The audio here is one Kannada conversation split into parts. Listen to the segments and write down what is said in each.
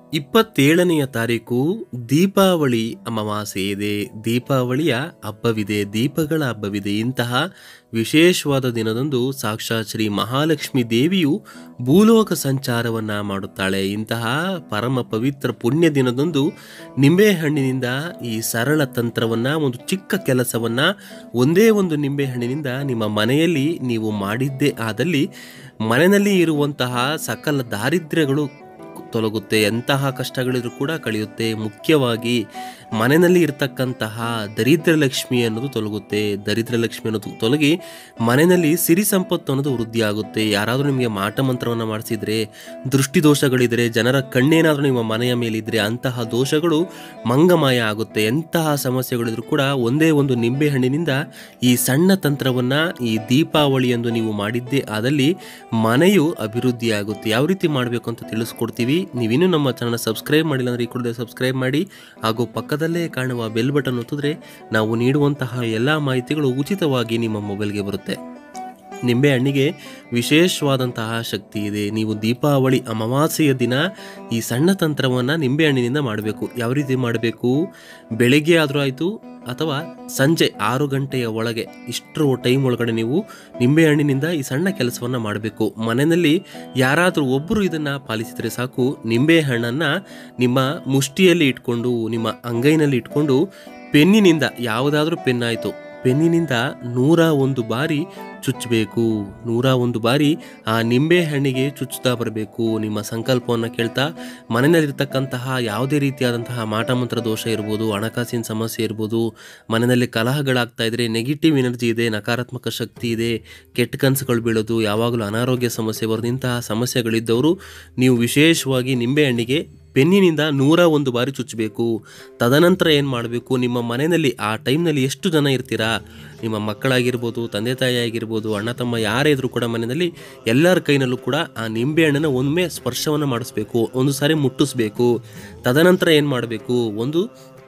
ಇಪ್ಪತ್ತೇಳನೆಯ ತಾರೀಕು ದೀಪಾವಳಿ ಅಮಾವಾಸ್ಯೆ ಇದೆ ದೀಪಾವಳಿಯ ಹಬ್ಬವಿದೆ ದೀಪಗಳ ಹಬ್ಬವಿದೆ ಇಂತಹ ವಿಶೇಷವಾದ ದಿನದಂದು ಸಾಕ್ಷಾತ್ ಶ್ರೀ ಮಹಾಲಕ್ಷ್ಮಿ ದೇವಿಯು ಭೂಲೋಕ ಸಂಚಾರವನ್ನ ಮಾಡುತ್ತಾಳೆ ಇಂತಹ ಪರಮ ಪವಿತ್ರ ಪುಣ್ಯ ದಿನದಂದು ನಿಂಬೆಹಣ್ಣಿನಿಂದ ಈ ಸರಳ ತಂತ್ರವನ್ನ ಒಂದು ಚಿಕ್ಕ ಕೆಲಸವನ್ನ ಒಂದೇ ಒಂದು ನಿಂಬೆಹಣ್ಣಿನಿಂದ ನಿಮ್ಮ ಮನೆಯಲ್ಲಿ ನೀವು ಮಾಡಿದ್ದೇ ಆದಲ್ಲಿ ಮನೆಯಲ್ಲಿ ಇರುವಂತಹ ಸಕಲ ದಾರಿದ್ರ್ಯಗಳು ತೊಲಗುತ್ತೆ ಎಂತಹ ಕಷ್ಟಗಳಿದ್ರು ಕೂಡ ಕಳೆಯುತ್ತೆ ಮುಖ್ಯವಾಗಿ ಮನೆಯಲ್ಲಿ ಇರ್ತಕ್ಕಂತಹ ದರಿದ್ರ ಲಕ್ಷ್ಮಿ ಅನ್ನೋದು ತೊಲಗುತ್ತೆ ದರಿದ್ರ ಲಕ್ಷ್ಮಿ ಅನ್ನೋದು ತೊಲಗಿ ಮನೆಯಲ್ಲಿ ಸಿರಿ ಸಂಪತ್ತು ಅನ್ನೋದು ವೃದ್ಧಿ ಆಗುತ್ತೆ ಯಾರಾದರೂ ನಿಮಗೆ ಮಾಟ ಮಂತ್ರವನ್ನು ಮಾಡಿಸಿದ್ರೆ ದೃಷ್ಟಿ ದೋಷಗಳಿದ್ರೆ ಜನರ ಕಣ್ಣೇನಾದರೂ ನಿಮ್ಮ ಮನೆಯ ಮೇಲಿದ್ರೆ ಅಂತಹ ದೋಷಗಳು ಮಂಗಮಾಯ ಆಗುತ್ತೆ ಎಂತಹ ಸಮಸ್ಯೆಗಳಿದ್ರು ಕೂಡ ಒಂದೇ ಒಂದು ನಿಂಬೆಹಣ್ಣಿನಿಂದ ಈ ಸಣ್ಣ ತಂತ್ರವನ್ನ ಈ ದೀಪಾವಳಿಯಂದು ನೀವು ಮಾಡಿದ್ದೇ ಆದಲ್ಲಿ ಮನೆಯು ಅಭಿವೃದ್ಧಿ ಆಗುತ್ತೆ ಯಾವ ರೀತಿ ಮಾಡಬೇಕು ಅಂತ ತಿಳಿಸ್ಕೊಡ್ತೀವಿ ನೀವಿನ್ನೂ ನಮ್ಮ ಚಾನಲ್ ಸಬ್ಸ್ಕ್ರೈಬ್ ಮಾಡಿಲ್ಲ ಅಂದರೆ ಈ ಕೂಡಲೇ ಸಬ್ಸ್ಕ್ರೈಬ್ ಮಾಡಿ ಹಾಗೂ ಪಕ್ಕದಲ್ಲೇ ಕಾಣುವ ಬೆಲ್ ಬಟನ್ ಒತ್ತಿದ್ರೆ ನಾವು ನೀಡುವಂತಹ ಎಲ್ಲ ಮಾಹಿತಿಗಳು ಉಚಿತವಾಗಿ ನಿಮ್ಮ ಮೊಬೈಲ್ಗೆ ಬರುತ್ತೆ ನಿಂಬೆ ಹಣ್ಣಿಗೆ ವಿಶೇಷವಾದಂತಹ ಶಕ್ತಿ ಇದೆ ನೀವು ದೀಪಾವಳಿ ಅಮಾವಾಸ್ಯೆಯ ದಿನ ಈ ಸಣ್ಣ ತಂತ್ರವನ್ನು ನಿಂಬೆಹಣ್ಣಿನಿಂದ ಮಾಡಬೇಕು ಯಾವ ರೀತಿ ಮಾಡಬೇಕು ಬೆಳಗ್ಗೆ ಆದರೂ ಆಯಿತು ಅಥವಾ ಸಂಜೆ ಆರು ಗಂಟೆಯ ಒಳಗೆ ಇಷ್ಟರ ಟೈಮ್ ಒಳಗಡೆ ನೀವು ನಿಂಬೆಹಣ್ಣಿನಿಂದ ಈ ಸಣ್ಣ ಕೆಲಸವನ್ನು ಮಾಡಬೇಕು ಮನೆಯಲ್ಲಿ ಯಾರಾದರೂ ಒಬ್ಬರು ಇದನ್ನು ಪಾಲಿಸಿದರೆ ಸಾಕು ನಿಂಬೆಹಣ್ಣನ್ನು ನಿಮ್ಮ ಮುಷ್ಟಿಯಲ್ಲಿ ಇಟ್ಕೊಂಡು ನಿಮ್ಮ ಅಂಗೈನಲ್ಲಿ ಇಟ್ಕೊಂಡು ಪೆನ್ನಿನಿಂದ ಯಾವುದಾದ್ರೂ ಪೆನ್ ಆಯಿತು ಪೆನ್ನಿನಿಂದ ನೂರ ಒಂದು ಬಾರಿ ಚುಚ್ಚಬೇಕು ನೂರ ಒಂದು ಬಾರಿ ಆ ನಿಂಬೆ ಹಣ್ಣಿಗೆ ಚುಚ್ಚುತ್ತಾ ಬರಬೇಕು ನಿಮ್ಮ ಸಂಕಲ್ಪವನ್ನು ಕೇಳ್ತಾ ಮನೆಯಲ್ಲಿರ್ತಕ್ಕಂತಹ ಯಾವುದೇ ರೀತಿಯಾದಂತಹ ಮಾಟಮಂತ್ರ ದೋಷ ಇರ್ಬೋದು ಹಣಕಾಸಿನ ಸಮಸ್ಯೆ ಇರ್ಬೋದು ಮನೆಯಲ್ಲಿ ಕಲಹಗಳಾಗ್ತಾ ಇದ್ರೆ ನೆಗೆಟಿವ್ ಎನರ್ಜಿ ಇದೆ ನಕಾರಾತ್ಮಕ ಶಕ್ತಿ ಇದೆ ಕೆಟ್ಟ ಕನಸುಗಳು ಬೀಳೋದು ಯಾವಾಗಲೂ ಅನಾರೋಗ್ಯ ಸಮಸ್ಯೆ ಬರೋದು ಇಂತಹ ಸಮಸ್ಯೆಗಳಿದ್ದವರು ನೀವು ವಿಶೇಷವಾಗಿ ನಿಂಬೆ ಹಣ್ಣಿಗೆ ಪೆನ್ನಿನಿಂದ ನೂರ ಒಂದು ಬಾರಿ ಚುಚ್ಚಬೇಕು ತದನಂತರ ಏನು ಮಾಡಬೇಕು ನಿಮ್ಮ ಮನೆಯಲ್ಲಿ ಆ ಟೈಮ್ನಲ್ಲಿ ಎಷ್ಟು ಜನ ಇರ್ತೀರಾ ನಿಮ್ಮ ಮಕ್ಕಳಾಗಿರ್ಬೋದು ತಂದೆ ತಾಯಿ ಆಗಿರ್ಬೋದು ಅಣ್ಣ ತಮ್ಮ ಯಾರೇ ಇದ್ರೂ ಕೂಡ ಮನೆಯಲ್ಲಿ ಎಲ್ಲರ ಕೈನಲ್ಲೂ ಕೂಡ ಆ ನಿಂಬೆ ಹಣ್ಣನ್ನು ಒಮ್ಮೆ ಸ್ಪರ್ಶವನ್ನು ಮಾಡಿಸ್ಬೇಕು ಒಂದು ಸಾರಿ ಮುಟ್ಟಿಸ್ಬೇಕು ತದನಂತರ ಏನು ಮಾಡಬೇಕು ಒಂದು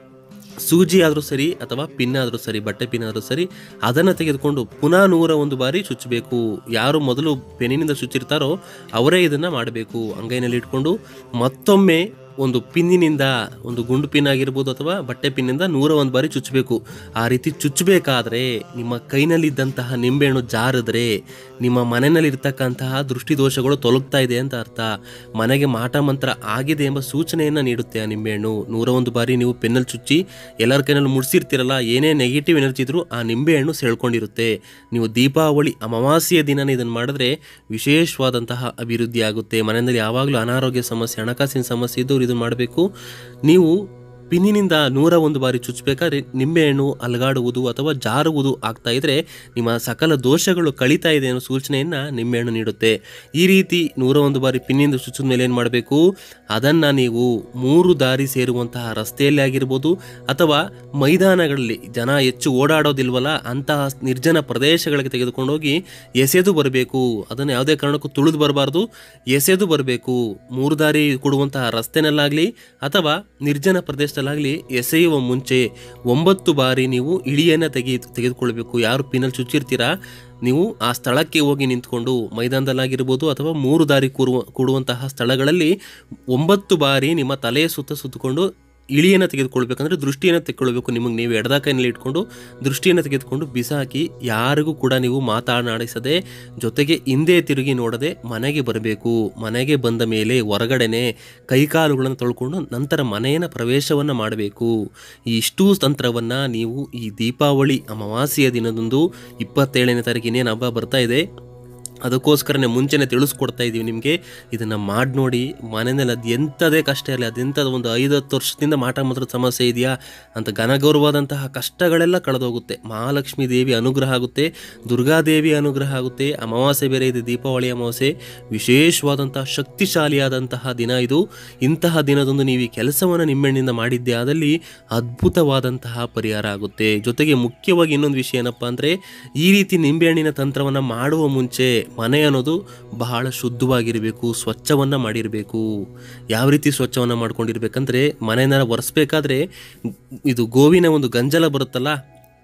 ಸೂಜಿ ಆದರೂ ಸರಿ ಅಥವಾ ಪಿನ್ ಆದರೂ ಸರಿ ಬಟ್ಟೆ ಪಿನ್ ಆದರೂ ಸರಿ ಅದನ್ನು ತೆಗೆದುಕೊಂಡು ಪುನಃ ನೂರ ಒಂದು ಬಾರಿ ಚುಚ್ಚಬೇಕು ಯಾರು ಮೊದಲು ಪೆನ್ನಿನಿಂದ ಚುಚ್ಚಿರ್ತಾರೋ ಅವರೇ ಇದನ್ನು ಮಾಡಬೇಕು ಅಂಗೈನಲ್ಲಿ ಇಟ್ಕೊಂಡು ಮತ್ತೊಮ್ಮೆ ಒಂದು ಪಿನ್ನಿನಿಂದ ಒಂದು ಗುಂಡು ಪಿನ್ ಆಗಿರ್ಬೋದು ಅಥವಾ ಬಟ್ಟೆ ಪಿನ್ನಿಂದ ನೂರ ಒಂದು ಬಾರಿ ಚುಚ್ಚಬೇಕು ಆ ರೀತಿ ಚುಚ್ಚಬೇಕಾದ್ರೆ ನಿಮ್ಮ ಕೈನಲ್ಲಿದ್ದಂತಹ ನಿಂಬೆಹಣ್ಣು ಜಾರಿದ್ರೆ ನಿಮ್ಮ ಮನೆಯಲ್ಲಿ ಇರ್ತಕ್ಕಂತಹ ದೃಷ್ಟಿದೋಷಗಳು ತೊಲಗ್ತಾ ಇದೆ ಅಂತ ಅರ್ಥ ಮನೆಗೆ ಮಾಟ ಮಂತ್ರ ಆಗಿದೆ ಎಂಬ ಸೂಚನೆಯನ್ನು ನೀಡುತ್ತೆ ಆ ನಿಂಬೆಹಣ್ಣು ನೂರ ಒಂದು ಬಾರಿ ನೀವು ಪೆನ್ನಲ್ಲಿ ಚುಚ್ಚಿ ಎಲ್ಲರ ಕೈನಲ್ಲಿ ಮುಡಿಸಿರ್ತೀರಲ್ಲ ಏನೇ ನೆಗೆಟಿವ್ ಎನರ್ಜಿ ಇದ್ರೂ ಆ ನಿಂಬೆಹಣ್ಣು ಸೆಳ್ಕೊಂಡಿರುತ್ತೆ ನೀವು ದೀಪಾವಳಿ ಅಮಾವಾಸ್ಯೆಯ ದಿನನೇ ಇದನ್ನು ಮಾಡಿದ್ರೆ ವಿಶೇಷವಾದಂತಹ ಅಭಿವೃದ್ಧಿ ಆಗುತ್ತೆ ಮನೆಯಲ್ಲಿ ಯಾವಾಗಲೂ ಅನಾರೋಗ್ಯ ಸಮಸ್ಯೆ ಹಣಕಾಸಿನ ಸಮಸ್ಯೆ ಇದ್ದವ್ರು ಇದನ್ನು ಮಾಡಬೇಕು ನೀವು ಪಿನ್ನಿನಿಂದ ನೂರ ಒಂದು ಬಾರಿ ಚುಚ್ಚಬೇಕಾದ್ರೆ ನಿಂಬೆಹಣ್ಣು ಅಲಗಾಡುವುದು ಅಥವಾ ಜಾರುವುದು ಆಗ್ತಾ ಇದ್ರೆ ನಿಮ್ಮ ಸಕಲ ದೋಷಗಳು ಕಳೀತಾ ಇದೆ ಅನ್ನೋ ಸೂಚನೆಯನ್ನು ನಿಂಬೆಹಣ್ಣು ನೀಡುತ್ತೆ ಈ ರೀತಿ ನೂರ ಒಂದು ಬಾರಿ ಪಿನ್ನಿಂದ ಚುಚ್ಚಿದ ಮೇಲೆ ಏನು ಮಾಡಬೇಕು ಅದನ್ನು ನೀವು ಮೂರು ದಾರಿ ಸೇರುವಂತಹ ರಸ್ತೆಯಲ್ಲಿ ಆಗಿರ್ಬೋದು ಅಥವಾ ಮೈದಾನಗಳಲ್ಲಿ ಜನ ಹೆಚ್ಚು ಓಡಾಡೋದಿಲ್ವಲ್ಲ ಅಂತಹ ನಿರ್ಜನ ಪ್ರದೇಶಗಳಿಗೆ ತೆಗೆದುಕೊಂಡೋಗಿ ಎಸೆದು ಬರಬೇಕು ಅದನ್ನು ಯಾವುದೇ ಕಾರಣಕ್ಕೂ ತುಳಿದು ಬರಬಾರ್ದು ಎಸೆದು ಬರಬೇಕು ಮೂರು ದಾರಿ ಕೊಡುವಂತಹ ರಸ್ತೆನಲ್ಲಾಗಲಿ ಅಥವಾ ನಿರ್ಜನ ಪ್ರದೇಶದಲ್ಲಾಗಲಿ ಎಸೆಯುವ ಮುಂಚೆ ಒಂಬತ್ತು ಬಾರಿ ನೀವು ಇಳಿಯನ್ನು ತೆಗೆ ತೆಗೆದುಕೊಳ್ಬೇಕು ಯಾರು ಪಿನಲ್ಲಿ ಚುಚ್ಚಿರ್ತೀರಾ ನೀವು ಆ ಸ್ಥಳಕ್ಕೆ ಹೋಗಿ ನಿಂತ್ಕೊಂಡು ಮೈದಾನದಲ್ಲಾಗಿರ್ಬೋದು ಅಥವಾ ಮೂರು ದಾರಿ ಕೂರುವ ಕೂಡುವಂತಹ ಸ್ಥಳಗಳಲ್ಲಿ ಒಂಬತ್ತು ಬಾರಿ ನಿಮ್ಮ ತಲೆಯ ಸುತ್ತ ಸುತ್ತಕೊಂಡು ಇಳಿಯನ್ನು ತೆಗೆದುಕೊಳ್ಬೇಕಂದ್ರೆ ದೃಷ್ಟಿಯನ್ನು ತೆಗೆದುಕೊಳ್ಬೇಕು ನಿಮಗೆ ನೀವು ಎಡದ ಕೈನಲ್ಲಿ ಇಟ್ಕೊಂಡು ದೃಷ್ಟಿಯನ್ನು ತೆಗೆದುಕೊಂಡು ಬಿಸಾಕಿ ಯಾರಿಗೂ ಕೂಡ ನೀವು ಮಾತನಾಡಿಸದೆ ಜೊತೆಗೆ ಹಿಂದೆ ತಿರುಗಿ ನೋಡದೆ ಮನೆಗೆ ಬರಬೇಕು ಮನೆಗೆ ಬಂದ ಮೇಲೆ ಹೊರಗಡೆನೆ ಕೈಕಾಲುಗಳನ್ನು ತೊಳ್ಕೊಂಡು ನಂತರ ಮನೆಯ ಪ್ರವೇಶವನ್ನು ಮಾಡಬೇಕು ಈ ಇಷ್ಟೂ ತಂತ್ರವನ್ನು ನೀವು ಈ ದೀಪಾವಳಿ ಅಮಾವಾಸ್ಯೆಯ ದಿನದಂದು ಇಪ್ಪತ್ತೇಳನೇ ತಾರೀಕು ಇನ್ನೇನು ಹಬ್ಬ ಬರ್ತಾ ಇದೆ ಅದಕ್ಕೋಸ್ಕರನೇ ಮುಂಚೆನೇ ತಿಳಿಸ್ಕೊಡ್ತಾ ಇದ್ದೀವಿ ನಿಮಗೆ ಇದನ್ನು ಮಾಡಿ ನೋಡಿ ಮನೆಯಲ್ಲಿ ಅದು ಎಂಥದೇ ಕಷ್ಟ ಇರಲಿ ಅದೆಂಥದ್ದು ಒಂದು ಐದು ಹತ್ತು ವರ್ಷದಿಂದ ಮಾಟ ಮಾತ್ರ ಸಮಸ್ಯೆ ಇದೆಯಾ ಅಂತ ಘನಗೌರವಾದಂತಹ ಕಷ್ಟಗಳೆಲ್ಲ ಕಳೆದೋಗುತ್ತೆ ಮಹಾಲಕ್ಷ್ಮಿ ದೇವಿ ಅನುಗ್ರಹ ಆಗುತ್ತೆ ದುರ್ಗಾದೇವಿ ಅನುಗ್ರಹ ಆಗುತ್ತೆ ಅಮಾವಾಸ್ಯೆ ಬೇರೆ ಇದೆ ದೀಪಾವಳಿ ಅಮಾವಾಸ್ಯೆ ವಿಶೇಷವಾದಂತಹ ಶಕ್ತಿಶಾಲಿಯಾದಂತಹ ದಿನ ಇದು ಇಂತಹ ದಿನದೊಂದು ನೀವು ಈ ಕೆಲಸವನ್ನು ನಿಮ್ಮೆಣ್ಣಿಂದ ಮಾಡಿದ್ದೆ ಆದಲ್ಲಿ ಅದ್ಭುತವಾದಂತಹ ಪರಿಹಾರ ಆಗುತ್ತೆ ಜೊತೆಗೆ ಮುಖ್ಯವಾಗಿ ಇನ್ನೊಂದು ವಿಷಯ ಏನಪ್ಪ ಅಂದರೆ ಈ ರೀತಿ ನಿಂಬೆಹಣ್ಣಿನ ತಂತ್ರವನ್ನು ಮಾಡುವ ಮುಂಚೆ ಮನೆ ಅನ್ನೋದು ಬಹಳ ಶುದ್ಧವಾಗಿರಬೇಕು ಸ್ವಚ್ಛವನ್ನು ಮಾಡಿರಬೇಕು ಯಾವ ರೀತಿ ಸ್ವಚ್ಛವನ್ನು ಮಾಡ್ಕೊಂಡಿರ್ಬೇಕಂದ್ರೆ ಮನೆಯನ್ನ ಒರೆಸ್ಬೇಕಾದ್ರೆ ಇದು ಗೋವಿನ ಒಂದು ಗಂಜಲ ಬರುತ್ತಲ್ಲ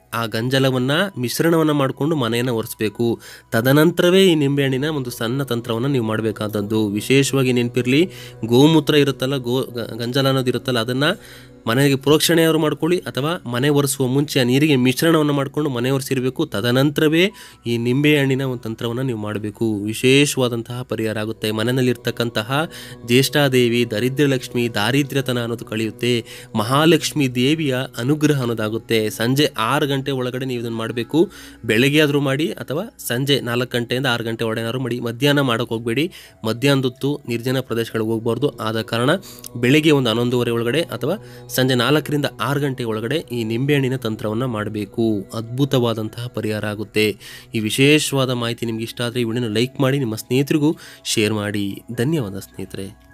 ಆ ಗಂಜಲವನ್ನು ಮಿಶ್ರಣವನ್ನು ಮಾಡಿಕೊಂಡು ಮನೆಯನ್ನು ಒರೆಸ್ಬೇಕು ತದನಂತರವೇ ಈ ನಿಂಬೆಹಣ್ಣಿನ ಒಂದು ಸಣ್ಣ ತಂತ್ರವನ್ನು ನೀವು ಮಾಡಬೇಕಾದದ್ದು ವಿಶೇಷವಾಗಿ ನೆನಪಿರಲಿ ಗೋಮೂತ್ರ ಇರುತ್ತಲ್ಲ ಗೋ ಗ- ಗಂಜಲ ಅನ್ನೋದು ಇರುತ್ತಲ್ಲ ಅದನ್ನು ಮನೆಗೆ ಪ್ರೋಕ್ಷಣೆಯವರು ಮಾಡ್ಕೊಳ್ಳಿ ಅಥವಾ ಮನೆ ಒರೆಸುವ ಮುಂಚೆ ಆ ನೀರಿಗೆ ಮಿಶ್ರಣವನ್ನು ಮಾಡಿಕೊಂಡು ಮನೆ ಒರೆಸಿರಬೇಕು ತದನಂತರವೇ ಈ ನಿಂಬೆ ಹಣ್ಣಿನ ಒಂದು ತಂತ್ರವನ್ನು ನೀವು ಮಾಡಬೇಕು ವಿಶೇಷವಾದಂತಹ ಪರಿಹಾರ ಆಗುತ್ತೆ ಮನೆಯಲ್ಲಿರ್ತಕ್ಕಂತಹ ಜ್ಯೇಷ್ಠಾದೇವಿ ದರಿದ್ರ ಲಕ್ಷ್ಮಿ ದಾರಿದ್ರ್ಯತನ ಅನ್ನೋದು ಕಳೆಯುತ್ತೆ ಮಹಾಲಕ್ಷ್ಮಿ ದೇವಿಯ ಅನುಗ್ರಹ ಅನ್ನೋದಾಗುತ್ತೆ ಸಂಜೆ ಆರು ಗಂಟೆ ಒಳಗಡೆ ನೀವು ಇದನ್ನು ಮಾಡಬೇಕು ಬೆಳಗ್ಗೆ ಆದರೂ ಮಾಡಿ ಅಥವಾ ಸಂಜೆ ನಾಲ್ಕು ಗಂಟೆಯಿಂದ ಆರು ಗಂಟೆ ಒಳಗೇನಾದ್ರು ಮಾಡಿ ಮಧ್ಯಾಹ್ನ ಮಾಡೋಕೆ ಹೋಗಬೇಡಿ ಮಧ್ಯಾಹ್ನದೊತ್ತು ನಿರ್ಜನ ಪ್ರದೇಶಗಳಿಗೆ ಹೋಗ್ಬಾರ್ದು ಆದ ಕಾರಣ ಬೆಳಿಗ್ಗೆ ಒಂದು ಹನ್ನೊಂದುವರೆ ಒಳಗಡೆ ಅಥವಾ ಸಂಜೆ ನಾಲ್ಕರಿಂದ ಆರು ಗಂಟೆ ಒಳಗಡೆ ಈ ನಿಂಬೆಹಣ್ಣಿನ ತಂತ್ರವನ್ನು ಮಾಡಬೇಕು ಅದ್ಭುತವಾದಂತಹ ಪರಿಹಾರ ಆಗುತ್ತೆ ಈ ವಿಶೇಷವಾದ ಮಾಹಿತಿ ನಿಮ್ಗೆ ಇಷ್ಟ ಆದರೆ ಈ ವಿಡಿಯೋನ ಲೈಕ್ ಮಾಡಿ ನಿಮ್ಮ ಸ್ನೇಹಿತರಿಗೂ ಶೇರ್ ಮಾಡಿ ಧನ್ಯವಾದ ಸ್ನೇಹಿತರೆ